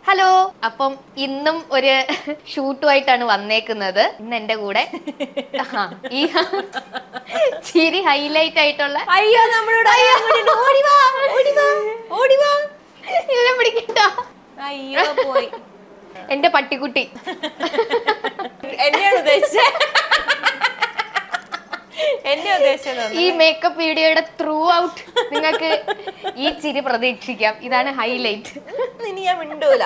Hello അപ്പം ഇന്നും ഒരു ഷൂട്ടുമായിട്ടാണ് വന്നേക്കുന്നത് ഇന്ന് എന്റെ കൂടെ ആ, ഈ ചിരി ഹൈലൈറ്റ് ആയിട്ടുള്ള അയ്യോ നമ്മളോട് ഓടി വാ, ഓടി വാ, ഓടി വാ. ഇതിനെ പിടിക്കണ്ട അയ്യോ പോയി എന്റെ പട്ടിക്കുട്ടി എന്നെയാണ് ഉദ്ദേശിച്ചത് എന്നെ ഉദ്ദേശിച്ചത് ഈ മേക്കപ്പ് വീഡിയോയുടെ ത്രൂ ഔട്ട് നിങ്ങൾക്ക് ഈ ചിരി പ്രതീക്ഷിക്കാം ഇതാണ് ഹൈലൈറ്റ് ഇനി ഞാൻ മിണ്ടൂല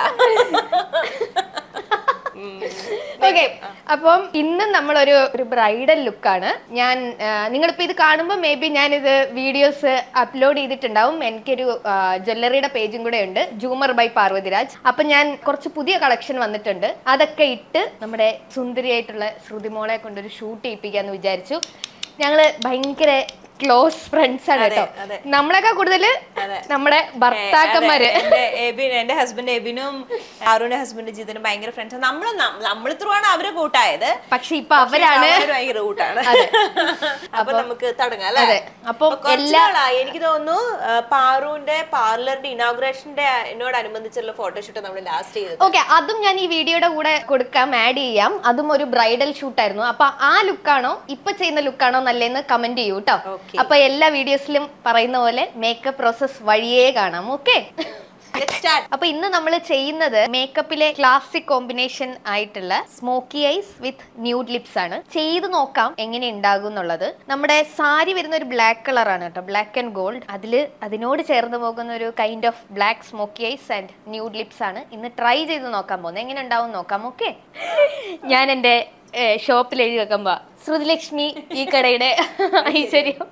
ഓക്കെ അപ്പം ഇന്ന് നമ്മളൊരു ഒരു ബ്രൈഡൽ ലുക്കാണ് ഞാൻ ആ, നിങ്ങളിപ്പോ ഇത് കാണുമ്പോൾ മേ ബി ഞാനിത് വീഡിയോസ് അപ്ലോഡ് ചെയ്തിട്ടുണ്ടാവും എനിക്കൊരു ജ്വല്ലറിയുടെ പേജും കൂടെ ഉണ്ട് ജൂമർ ബൈ പാർവതിരാജ് അപ്പൊ ഞാൻ കുറച്ച് പുതിയ കളക്ഷൻ വന്നിട്ടുണ്ട് അതൊക്കെ ഇട്ട് നമ്മുടെ സുന്ദരിയായിട്ടുള്ള ശ്രുതിമോളെ കൊണ്ടൊരു ഷൂട്ട് ചെയ്യിപ്പിക്കാന്ന് വിചാരിച്ചു ഞങ്ങള് ഭയങ്കര ക്ലോസ് ഫ്രണ്ട്സ് ആണ് അതെ, കേട്ടോ അതെ. നമ്മളെക്കാൾ കൂടുതല് അതെ. നമ്മുടെ ഭർത്താക്കന്മാര് അതെ, എന്റെ എബിൻ എന്റെ ഹസ്ബൻഡ് എബിനും ആറുവിന്റെ ഹസ്ബൻഡ് ജിതിനും ഭയങ്കര ഫ്രണ്ട്സ് നമ്മൾ നമ്മൾ ത്രൂ ആണ് അവര് കൂട്ടായത് പക്ഷെ ഇപ്പൊ അവരാണ് അവര് ഭയങ്കര കൂട്ടാണ് അപ്പൊ നമുക്ക് തുടങ്ങാം അല്ലേ അതെ. അപ്പം അപ്പൊ കുറച്ച് എല്ലാ- നാളായി എനിക്ക് തോന്നുന്നു ആ, പാറുവിന്റെ പാർലറിന്റെ ഇനോഗ്രേഷന്റെ എന്നോടനുബന്ധിച്ചുള്ള ഫോട്ടോഷൂട്ട് നമ്മൾ ലാസ്റ്റ് ചെയ്തത് ഓക്കെ അതും ഞാൻ ഈ വീഡിയോയുടെ കൂടെ കൊടുക്കാം ആഡ് ചെയ്യാം അതും ഒരു ബ്രൈഡൽ ഷൂട്ട് ആയിരുന്നു അപ്പൊ ആ ലുക്കാണോ ഇപ്പൊ ചെയ്യുന്ന ലുക്കാണോ നല്ലതെന്ന് കമന്റ് ചെയ്യൂ കേട്ടോ Okay. അപ്പൊ എല്ലാ വീഡിയോസിലും പറയുന്ന പോലെ മേക്കപ്പ് പ്രോസസ് വഴിയേ കാണാം ഓക്കെ Let's start. അപ്പൊ ഇന്ന് നമ്മൾ ചെയ്യുന്നത് മേക്കപ്പിലെ ക്ലാസിക് കോമ്പിനേഷൻ ആയിട്ടുള്ള smoky eyes with nude lips ആണ് ചെയ്ത് നോക്കാം എങ്ങനെ ഉണ്ടാകും എന്നുള്ളത് നമ്മുടെ സാരി വരുന്ന ഒരു ബ്ലാക്ക് കളറാണ് കേട്ടോ ബ്ലാക്ക് ആൻഡ് ഗോൾഡ് അതില് അതിനോട് ചേർന്ന് പോകുന്ന ഒരു kind of black smoky eyes and nude lips ആണ് ഇന്ന് ട്രൈ ചെയ്ത് നോക്കാൻ പോകുന്നത് എങ്ങനെ ഉണ്ടാവും നോക്കാം ഓക്കെ ഞാൻ എൻ്റെ ഷോപ്പിൽ എഴുതി വെക്കുമ്പോ ശ്രുതിലക്ഷ്മി ഈ കടയുടെ ഐശ്വര്യം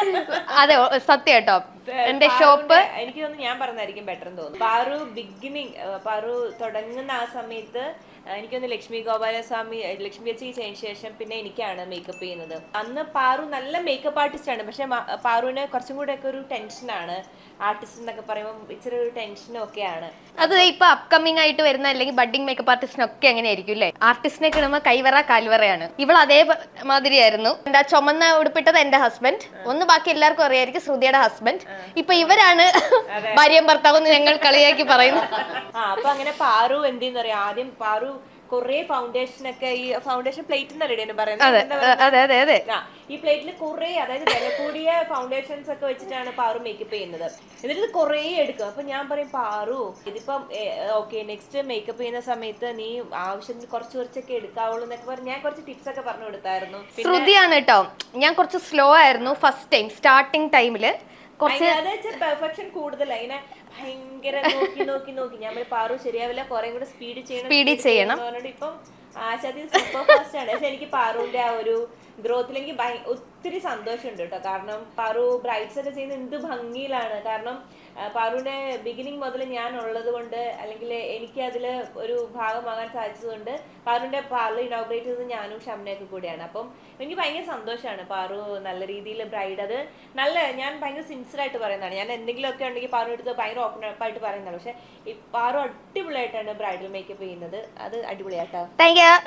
അതെ ഓ, സത്യം കേട്ടോ എന്റെ ഷോപ്പ് പാറുവിന്റെ- എനിക്ക് തോന്നുന്നു ഞാൻ പറഞ്ഞതായിരിക്കും ബെറ്റർ എന്ന് തോന്നുന്നു പാറു ബിഗിനിങ് പാറു തുടങ്ങുന്ന ആ സമയത്ത് ആ, എനിക്കൊന്ന് ലക്ഷ്മി ഗോപാലസ്വാമി ഏ, ലക്ഷ്മി ചേച്ചി ചെയ്തതിന് ശേഷം പിന്നെ എനിക്കാണ് മേക്കപ്പ് ചെയ്യുന്നത് അന്ന് പാറു നല്ല മേക്കപ്പ് ആർട്ടിസ്റ്റ് ആണ് പക്ഷെ മ- പാറുവിന് കുറച്ചും കൂടെ ഒക്കെ ഒരു ടെൻഷനാണ് ആർട്ടിസ്റ്റ് എന്നൊക്കെ പറയുമ്പോൾ ഇച്ചിരി ഒരു ടെൻഷനും ഒക്കെയാണ് അത് ഇപ്പൊ അപ്കമിങ് ആയിട്ട് വരുന്ന അല്ലെങ്കിൽ ബഡ്ഡിംഗ് മേക്കപ്പ് ആർട്ടിസ്റ്റിനൊക്കെ അങ്ങനെ ആയിരിക്കും അല്ലേ ആർട്ടിസ്റ്റിനെ കിടുമ്പോ കൈവറ കാൽവറയാണ് ഇവൾ അതേ പ- മാതിരിയായിരുന്നു എന്റെ ആ ചുമന്ന ഉടുപ്പിട്ടത് എന്റെ ഹസ്ബൻഡ് ഒന്ന് ബാക്കി എല്ലാവർക്കും അറിയായിരിക്കും ശ്രുതിയുടെ ഹസ്ബൻഡ് ഇപ്പൊ ഇവരാണ് ഭാര്യയും ഭർത്താവും എന്ന് ഞങ്ങൾ കളിയാക്കി പറയുന്നു ആ അപ്പൊ അങ്ങനെ പാറു എന്തെന്ന് പറയാ ആദ്യം പാറു കുറെ ഫൗണ്ടേഷൻ ഒക്കെ ഈ ഫൗണ്ടേഷൻ പ്ലേറ്റ് എന്നല്ലേ അതെ പറയുന്നത് എന്താ അതെ അതെ അതെ ആ, ഈ പ്ലേറ്റിൽ കുറെ അതായത് വില കൂടിയ ഫൗണ്ടേഷൻസ് ഒക്കെ വെച്ചിട്ടാണ് പാറു മേക്കപ്പ് ചെയ്യുന്നത് എന്നിട്ട് ഇത് കുറെ എടുക്കും അപ്പൊ ഞാൻ പറയും പാറു ഇതിപ്പം ഓക്കെ നെക്സ്റ്റ് മേക്കപ്പ് ചെയ്യുന്ന സമയത്ത് നീ ആവശ്യത്തിന് കുറച്ച് കുറച്ചൊക്കെ എടുക്കാവുള്ളൂ എന്നൊക്കെ പറഞ്ഞ് ഞാൻ കുറച്ച് ടിപ്സ് ഒക്കെ പറഞ്ഞു കൊടുത്തായിരുന്നു പിന്നെ ശ്രുതിയാണ് കേട്ടോ ഞാൻ കുറച്ച് സ്ലോ ആയിരുന്നു ഫസ്റ്റ് ടൈം സ്റ്റാർട്ടിങ് ടൈമില് കുറച്ച് പെർഫെക്ഷൻ കൂടുതലാ ഇങ്ങനെ ഭയങ്കര നോക്കി നോക്കി നോക്കി ഞാൻ പറയും, പാറു ശരിയാവില്ല കുറെ കൂടെ സ്പീഡ് ചെയ്യണം Speed speed ചെയ്യണം. എന്ന് പറഞ്ഞിട്ട് ഇപ്പം ആശാദി സൂപ്പർ ഫാസ്റ്റ് ആണ് പക്ഷെ എനിക്ക് പാറുവിന്റെ ആ ഒരു ഗ്രോത്തിൽ എനിക്ക് ഭയ- ഒത്തിരി സന്തോഷമുണ്ട് കേട്ടോ കാരണം പാറു ബ്രൈറ്റ്സ് ഒക്കെ ചെയ്യുന്നത് എന്ത് ഭംഗിയിലാണ് കാരണം ആ, പാറുവിന്റെ ബിഗിനിങ് മുതൽ ഞാൻ ഉള്ളത് കൊണ്ട് അല്ലെങ്കിൽ എനിക്ക് അതിൽ ഒരു ഭാഗമാകാൻ സാധിച്ചതുകൊണ്ട് പാറുവിന്റെ പാർലർ ഇനോഗ്രേറ്റ് ചെയ്തത് ഞാനും ഷംനയൊക്കെ കൂടിയാണ് അപ്പം എനിക്ക് ഭയങ്കര സന്തോഷമാണ് പാറു നല്ല രീതിയിൽ ബ്രൈഡ് അത് നല്ല ഞാൻ ഭയങ്കര സിൻസിയർ ആയിട്ട് പറയുന്നതാണ് ഞാൻ എന്തെങ്കിലുമൊക്കെ ഉണ്ടെങ്കിൽ പാറു എടുത്ത് ഭയങ്കര ഓപ്പൺ ആയിട്ട് പറയുന്നതാണ് പക്ഷെ ഈ പാറു അടിപൊളിയായിട്ടാണ് ബ്രൈഡൽ മേക്കപ്പ് ചെയ്യുന്നത് അത് അടിപൊളിയാട്ടോ താങ്ക് യു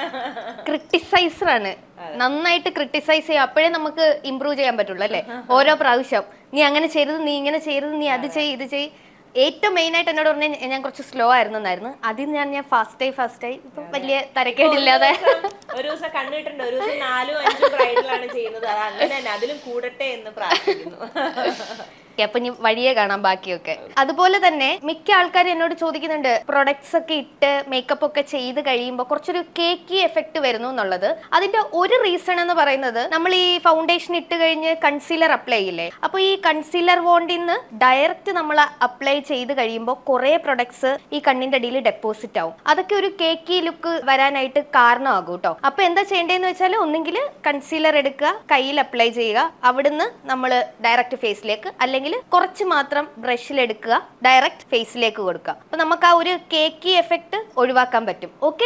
ക്രിട്ടിസൈസർ ആണ് നന്നായിട്ട് ക്രിട്ടിസൈസ് ചെയ്യും അപ്പോഴേ നമുക്ക് ഇമ്പ്രൂവ് ചെയ്യാൻ പറ്റുള്ളൂ അല്ലേ ഓരോ പ്രാവശ്യം നീ അങ്ങനെ ചെയ്യരുത് നീ ഇങ്ങനെ ചെയ്യരുത് നീ അത് ചെയ് ഇത് ചെയ് ഏറ്റവും മെയിൻ ആയിട്ട് എന്നോട് പറഞ്ഞ ഞാൻ കുറച്ച് സ്ലോ ആയിരുന്നു എന്നായിരുന്നു അതിൽ ഞാൻ ഞാൻ ഫാസ്റ്റ് ആയി ഫാസ്റ്റ് ആയി ഇപ്പൊ വലിയ തരക്കേടില്ലാതെ ഒരു ദിവസം കണ്ടിട്ടുണ്ട് ഒരു ദിവസം നാലും അഞ്ചും ബ്രൈഡലാണ് ചെയ്യുന്നത് അത് അങ്ങനെ തന്നെ അതിലും കൂടട്ടെ എന്ന് പ്രാർത്ഥിക്കുന്നു ഓക്കേ, അപ്പൊ ഇനി വഴിയെ കാണാം ബാക്കിയൊക്കെ അതുപോലെ തന്നെ മിക്ക ആൾക്കാരും എന്നോട് ചോദിക്കുന്നുണ്ട് പ്രൊഡക്ട്സ് ഒക്കെ ഇട്ട് മേക്കപ്പ് ഒക്കെ ചെയ്ത് കഴിയുമ്പോൾ കുറച്ചൊരു കേക്കി എഫക്റ്റ് വരുന്നു എന്നുള്ളത് അതിന്റെ ഒരു റീസൺ എന്ന് പറയുന്നത് നമ്മൾ ഈ ഫൗണ്ടേഷൻ ഇട്ട് കഴിഞ്ഞ് കൺസീലർ അപ്ലൈ ചെയ്യില്ലേ അപ്പൊ ഈ കൺസീലർ വോണ്ടിൽ നിന്ന് ഡയറക്റ്റ് നമ്മൾ അപ്ലൈ ചെയ്ത് കഴിയുമ്പോൾ കുറെ പ്രൊഡക്ട്സ് ഈ കണ്ണിന്റെ അടിയിൽ ഡെപ്പോസിറ്റ് ആവും അതൊക്കെ ഒരു കേക്കി ലുക്ക് വരാനായിട്ട് കാരണമാകും കേട്ടോ അപ്പൊ എന്താ ചെയ്യേണ്ടതെന്ന് വെച്ചാൽ ഒന്നെങ്കിൽ കൺസീലർ എടുക്കുക കയ്യിൽ അപ്ലൈ ചെയ്യുക അവിടുന്ന് നമ്മൾ ഡയറക്റ്റ് ഫേസിലേക്ക് അല്ലെങ്കിൽ കുറച്ച് മാത്രം ബ്രഷിൽ എടുക്കുക ഡയറക്റ്റ് ഫേസിലേക്ക് കൊടുക്കുക അപ്പൊ നമുക്ക് ആ ഒരു കേക്കി എഫക്റ്റ് ഒഴിവാക്കാൻ പറ്റും ഓക്കെ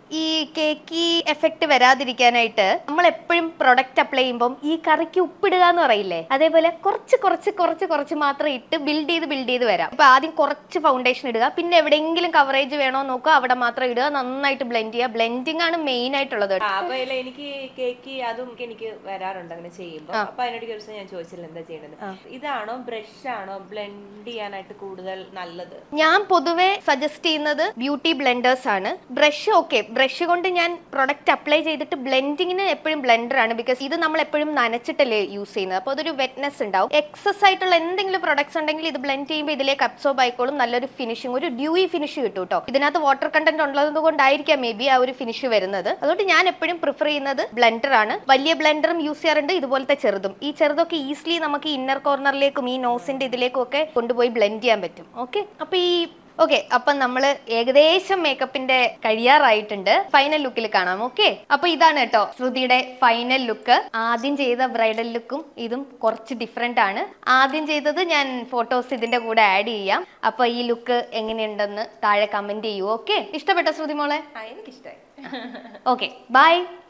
ഈ കേക്കി എഫക്റ്റ് വരാതിരിക്കാനായിട്ട് നമ്മൾ എപ്പോഴും പ്രൊഡക്റ്റ് അപ്ലൈ ചെയ്യുമ്പോൾ ഈ കറിക്ക് ഉപ്പിടുക എന്ന് പറയില്ലേ അതേപോലെ കുറച്ച് കുറച്ച് കുറച്ച് കുറച്ച് മാത്രം ഇട്ട് ബിൽഡ് ചെയ്ത് ബിൽഡ് ചെയ്ത് വരാം ഇപ്പൊ ആദ്യം കുറച്ച് ഫൗണ്ടേഷൻ ഇടുക പിന്നെ എവിടെയെങ്കിലും കവറേജ് വേണോ നോക്കുക അവിടെ മാത്രം ഇടുക നന്നായിട്ട് ബ്ലെൻഡ് ചെയ്യുക ബ്ലെൻഡിങ് ആണ് മെയിൻ ആയിട്ടുള്ളത് ആ, അപ്പൊ ഇല്ല, എനിക്ക് കേക്ക് അതും എനിക്ക് വരാറുണ്ട് അങ്ങനെ ചെയ്യുമ്പോ അപ്പൊ അതിനോട് ഒരു ദിവസം ഞാൻ ചോദിച്ചില്ല എന്താ ചെയ്യണത് ഇതാണോ ബ്രഷ് ആണോ ബ്ലെൻഡ് ചെയ്യാനായിട്ട് കൂടുതൽ നല്ലത് ഞാൻ പൊതുവെ സജസ്റ്റ് ചെയ്യുന്നത് ബ്യൂട്ടി ബ്ലെൻഡേഴ്സ് ആണ് ബ്രഷ് ഓക്കെ ബ്രഷ് കൊണ്ട് ഞാൻ പ്രൊഡക്റ്റ് അപ്ലൈ ചെയ്തിട്ട് ബ്ലെൻഡിങ്ങിന് എപ്പോഴും ബ്ലെൻഡർ ആണ് ബിക്കോസ് ഇത് നമ്മൾ എപ്പോഴും നനച്ചിട്ടല്ലേ യൂസ് ചെയ്യുന്നത് അപ്പോൾ അതൊരു വെറ്റ്നെസ് ഉണ്ടാവും എക്സസ് ആയിട്ടുള്ള എന്തെങ്കിലും പ്രൊഡക്ട്സ് ഉണ്ടെങ്കിൽ ഇത് ബ്ലെൻഡ് ചെയ്യുമ്പോൾ ഇതിലേക്ക് അബ്സോർബ് ആയിക്കോളും നല്ലൊരു ഫിനിഷിംഗ് ഒരു ഡ്യൂയി ഫിനിഷ് കിട്ടും കേട്ടോ ഇതിനകത്ത് വാട്ടർ കണ്ടന്റ് ഉള്ളത് കൊണ്ടായിരിക്കാം മേ ബി ആ ഒരു ഫിനിഷ് വരുന്നത് അതുകൊണ്ട് ഞാൻ എപ്പോഴും പ്രിഫർ ചെയ്യുന്നത് ബ്ലെൻഡർ ആണ് വലിയ ബ്ലെൻഡറും യൂസ് ചെയ്യാറുണ്ട് ഇതുപോലത്തെ ചെറുതും ഈ ചെറുതൊക്കെ ഈസിലി നമുക്ക് ഇന്നർ കോർണറിലേക്കും ഈ നോസിന്റെ ഇതിലേക്കും ഒക്കെ കൊണ്ടുപോയി ബ്ലെൻഡ് ചെയ്യാൻ പറ്റും ഓക്കെ അപ്പൊ ഈ ഓക്കെ അപ്പൊ നമ്മൾ ഏകദേശം മേക്കപ്പിന്റെ കഴിയാറായിട്ടുണ്ട് ഫൈനൽ ലുക്കിൽ കാണാം ഓക്കെ അപ്പൊ ഇതാണ് കേട്ടോ ശ്രുതിയുടെ ഫൈനൽ ലുക്ക് ആദ്യം ചെയ്ത ബ്രൈഡൽ ലുക്കും ഇതും കുറച്ച് ഡിഫറെന്റ് ആണ് ആദ്യം ചെയ്തത് ഞാൻ ഫോട്ടോസ് ഇതിന്റെ കൂടെ ആഡ് ചെയ്യാം അപ്പൊ ഈ ലുക്ക് എങ്ങനെയുണ്ടെന്ന് താഴെ കമന്റ് ചെയ്യൂ ഓക്കെ ഇഷ്ടപ്പെട്ടോ ശ്രുതി മോളെ ആ എനിക്കിഷ്ടായി ഓക്കെ ബൈ